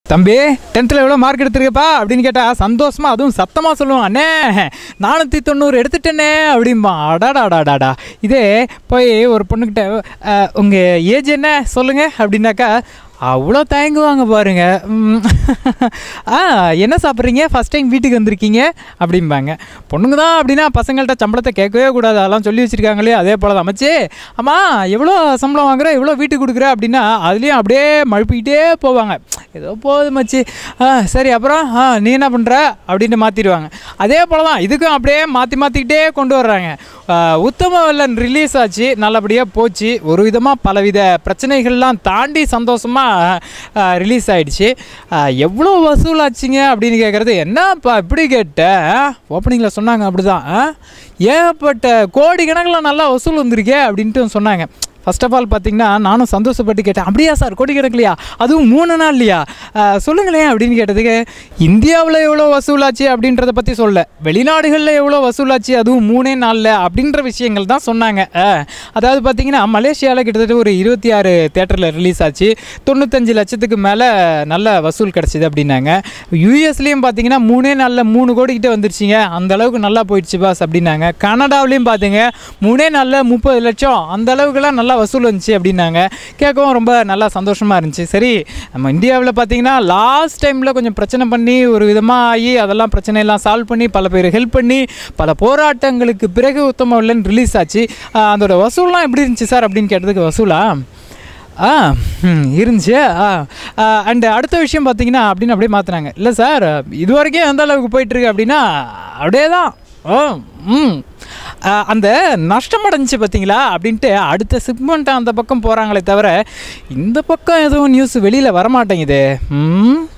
தம்பி டென்த்தில் எவ்வளோ மார்க் எடுத்திருக்கப்பா அப்படின்னு கேட்டால் சந்தோஷமா அதுவும் சத்தமாக சொல்லுவான் அண்ணே நானூற்றி தொண்ணூறு எடுத்துட்டேனே அப்படிம்பா அடாடாடாடாடா இதே போய் ஒரு பொண்ணுக்கிட்ட உங்கள் ஏஜ் என்ன சொல்லுங்கள் அப்படின்னாக்கா அவ்வளோ தயங்குவாங்க பாருங்க ம். ஆ என்ன சாப்பிட்றீங்க ஃபஸ்ட் டைம் வீட்டுக்கு வந்திருக்கீங்க அப்படிம்பாங்க பொண்ணுங்க தான் அப்படின்னா பசங்கள்கிட்ட சம்பளத்தை கேட்கவே கூடாது அதெல்லாம் சொல்லி வச்சுருக்காங்களே அதே போல் தான் அமைச்சு அம்மா எவ்வளோ சம்பளம் வாங்குற எவ்வளோ வீட்டுக்கு கொடுக்குற அப்படின்னா அதுலேயும் அப்படியே மழுப்பிக்கிட்டே போவாங்க ஏதோ போகுது மச்சி ஆ சரி அப்புறம் ஆ நீ என்ன பண்ணுற அப்படின்ட்டு மாற்றிடுவாங்க அதே போல் தான் இதுக்கும் அப்படியே மாற்றி மாற்றிக்கிட்டே கொண்டு வர்றாங்க ஆ, உத்தம வல்லன் ரிலீஸ் ஆச்சு நல்லபடியாக போச்சு ஒரு விதமாக பலவித பிரச்சனைகள்லாம் தாண்டி சந்தோஷமாக ரிலீஸ் ஆயிடுச்சு ஆ, எவ்வளோ வசூலாச்சுங்க அப்படின்னு கேட்குறது என்னப்பா இப்படி கேட்ட ஓப்பனிங்கில் சொன்னாங்க அப்படி தான் ஏகப்பட்ட கோடி கணக்கில் நல்லா வசூல் வந்திருக்கே அப்படின்ட்டு சொன்னாங்க ஃபர்ஸ்ட் ஆஃப் ஆல் பார்த்தீங்கன்னா நானும் சந்தோஷப்பட்டு கேட்டேன் அப்படியா சார் கோடி கணக்கிலையா அதுவும் மூணு நாள் இல்லையா அஹ், சொல்லுங்களேன் அப்படின்னு கேட்டதுக்கு இந்தியாவில் எவ்வளோ வசூலாச்சு அப்படின்றத பற்றி சொல்ல வெளிநாடுகளில் எவ்வளோ வசூலாச்சு அதுவும் மூணே நாளில் அப்படின்ற விஷயங்கள் தான் சொன்னாங்க அஹ், அதாவது பார்த்தீங்கன்னா மலேசியாவில் கிட்டத்தட்ட ஒரு இருபத்தி ஆறு தேட்டரில் ரிலீஸ் ஆச்சு தொண்ணூத்தஞ்சு லட்சத்துக்கு மேலே நல்ல வசூல் கிடச்சிது அப்படின்னாங்க யூஎஸ்லேயும் பார்த்தீங்கன்னா மூணே நாளில் மூணு கோடி கிட்ட வந்துருச்சுங்க அந்த அளவுக்கு நல்லா போயிடுச்சு பாஸ் அப்படின்னாங்க கனடாவிலையும் பார்த்தீங்க மூணே நாளில் முப்பது லட்சம் அந்த அளவுக்குலாம் நல்லா வசூல் வந்துச்சு அப்படின்னாங்க கேட்கவும் ரொம்ப நல்லா சந்தோஷமாக இருந்துச்சு சரி நம்ம இந்தியாவில் பார்த்தீங்கன்னா லாஸ்ட் டைமில் கொஞ்சம் பிரச்சனை பண்ணி ஒரு விதமாக ஆகி அதெல்லாம் பிரச்சனையெல்லாம் சால்வ் பண்ணி பல பேர் ஹெல்ப் பண்ணி பல போராட்டங்களுக்கு பிறகு உத்தம இல்லைன்னு ரிலீஸ் ஆச்சு ஆஹ் அதோட வசூல்லாம் எப்படி இருந்துச்சு சார் அப்படின்னு கேட்டதுக்கு வசூலா ஆ ம், இருந்துச்சு ஆ அண்டு அடுத்த விஷயம் பார்த்தீங்கன்னா அப்படின்னு அப்படியே மாற்றினாங்க இல்லை சார் இது வரைக்கும் எந்த அளவுக்கு போயிட்டுருக்கு அப்படின்னா அப்படியே தான் ஓ ம் ஆ, அந்த நஷ்டம் அடைஞ்சிச்சு பார்த்தீங்களா அப்படின்ட்டு அடுத்த சிக்மெண்ட் அந்த பக்கம் போகிறாங்களே தவிர இந்த பக்கம் எதுவும் நியூஸ் வெளியில் வரமாட்டேங்குது ம்